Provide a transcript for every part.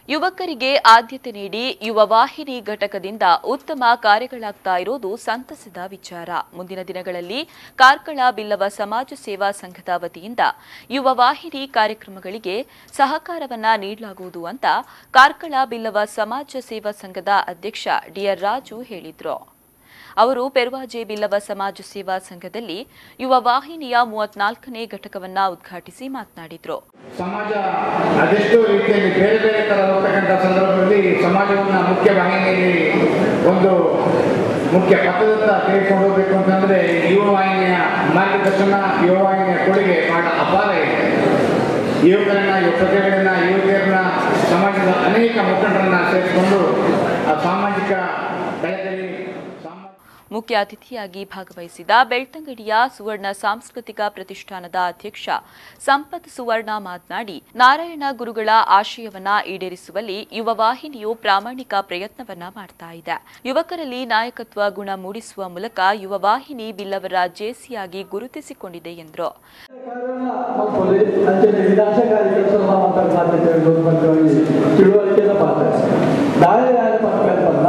ಯುವಕರಿಗೆ ಆದ್ಯತೆ ನೀಡಿ ಯುವ ವಾಹಿನಿ ಘಟಕದಿಂದ ಉತ್ತಮ ಕಾರ್ಯಗಳಾಗ್ತಾ ಇರೋದು ಸಂತಸದ ವಿಚಾರ ಮುಂದಿನ ದಿನಗಳಲ್ಲಿ ಕಾರ್ಕಳ ಬಿಲ್ಲವ ಸಮಾಜ ಸೇವಾ ಸಂಘದ ವತಿಯಿಂದ ಯುವ ವಾಹಿನಿ ಕಾರ್ಯಕ್ರಮಗಳಿಗೆ ಸಹಕಾರವನ್ನ ನೀಡಲಾಗುವುದು ಅಂತ ಕಾರ್ಕಳ ಬಿಲ್ಲವ ಸಮಾಜ ಸೇವಾ ಸಂಘದ ಅಧ್ಯಕ್ಷ ಡಿಆರ್ ರಾಜು ಹೇಳಿದ್ರು ಅವರು ಪೆರುವಾಜೆ ಬಿಲ್ಲವ ಸಮಾಜ ಸೇವಾ ಸಂಘದಲ್ಲಿ ಯುವ ವಾಹಿನಿಯ ಮೂವತ್ನಾಲ್ಕನೇ ಘಟಕವನ್ನ ಉದ್ಘಾಟಿಸಿ ಮಾತನಾಡಿದ್ರು ಸಮಾಜ ಅದೆಷ್ಟೋ ರೀತಿಯಲ್ಲಿ ಬೇರೆ ಬೇರೆ ಥರ ಹೋಗ್ತಕ್ಕಂಥ ಸಂದರ್ಭದಲ್ಲಿ ಸಮಾಜವನ್ನು ಮುಖ್ಯ ವಾಹಿನಿಯಲ್ಲಿ ಒಂದು ಮುಖ್ಯ ಪಥದತ್ತ ತೆಗೆದುಕೊಂಡು ಹೋಗಬೇಕು ಅಂತಂದರೆ ಯುವ ವಾಹಿನಿಯ ಮಾರ್ಗದರ್ಶನ ಯುವ ವಾಹಿನಿಯ ಕೊಡುಗೆ ಬಹಳ ಅಪಾರ ಇದೆ ಯುವಕರನ್ನ ಯುವ ಪ್ರಜೆಗಳನ್ನ ಯುವತಿಯರನ್ನ ಸಮಾಜದ ಅನೇಕ ಮುಖಂಡರನ್ನ ಸೇರಿಸಿಕೊಂಡು ಆ ಸಾಮಾಜಿಕ ಬೆಳೆದಲ್ಲಿ ಸಾಮಾಜಿಕ ಮುಖ್ಯ ಅತಿಥಿಯಾಗಿ ಭಾಗವಹಿಸಿದ ಬೆಳ್ತಂಗಡಿಯ ಸುವರ್ಣ ಸಾಂಸ್ಕೃತಿಕ ಪ್ರತಿಷ್ಠಾನದ ಅಧ್ಯಕ್ಷ ಸಂಪತ್ ಸುವರ್ಣ ಮಾತನಾಡಿ ನಾರಾಯಣ ಗುರುಗಳ ಆಶಯವನ್ನ ಈಡೇರಿಸುವಲ್ಲಿ ಯುವ ವಾಹಿನಿಯು ಪ್ರಾಮಾಣಿಕ ಪ್ರಯತ್ನವನ್ನ ಮಾಡ್ತಾ ಇದೆ ಯುವಕರಲ್ಲಿ ನಾಯಕತ್ವ ಗುಣ ಮೂಡಿಸುವ ಮೂಲಕ ಯುವ ವಾಹಿನಿ ಬಿಲ್ಲವರ ಜೇಸಿಯಾಗಿ ಗುರುತಿಸಿಕೊಂಡಿದೆ ಎಂದರು ಮಾಡ್ಕೊಳ್ಳಿ ಅಂಚನೆ ವಿನಾಶಕಾರಿ ಕೆಲಸ ಮಾತಾಡೋ ಸಾಧ್ಯತೆ ಇರ್ಬೋದು ಮತ್ತು ತಿಳುವಳಿಕೆನ ಪಾತ್ರ ನಾಳೆ ಯಾರು ಪಕ್ಕಲ್ಲ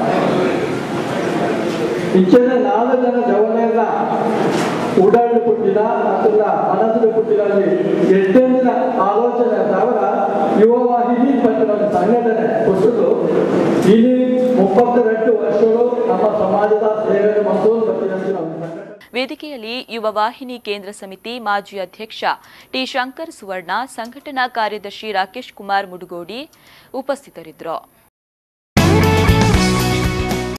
ಇಚ್ಛೆನೆ ನಾಲ್ಕು ಜನ ಜವನೆಲ್ಲ ಉಡಾಡಿ ಕೊಟ್ಟಿಲ್ಲ ಅದನ್ನ ಮನಸ್ಸಿಗೆ ಕೊಟ್ಟಿರಲ್ಲಿ ಎಷ್ಟೇಂದಿನ ಆಲೋಚನೆ ಅವರ ಯುವ ವಾಹಿನಿ ಮತ್ತು ನಮ್ಮ ಸಂಘಟನೆ ಕೊಟ್ಟರು ಇಲ್ಲಿ ಮುಪ್ಪತ್ತೆರಡು ವರ್ಷಗಳು ನಮ್ಮ ಸಮಾಜದ ಸೇವೆ ಮತ್ತು ಬರ್ತೀನಿ ನಾವು ಸಂಘಟನೆ ವೇದಿಕೆಯಲ್ಲಿ ಯುವ ವಾಹಿನಿ ಕೇಂದ್ರ ಸಮಿತಿ ಮಾಜಿ ಅಧ್ಯಕ್ಷ ಟಿ ಶಂಕರ್ ಸುವರ್ಣ ಸಂಘಟನಾ ಕಾರ್ಯದರ್ಶಿ ರಾಕೇಶ್ ಕುಮಾರ್ ಮುಡುಗೋಡಿ ಉಪಸ್ಥಿತರಿದ್ದರು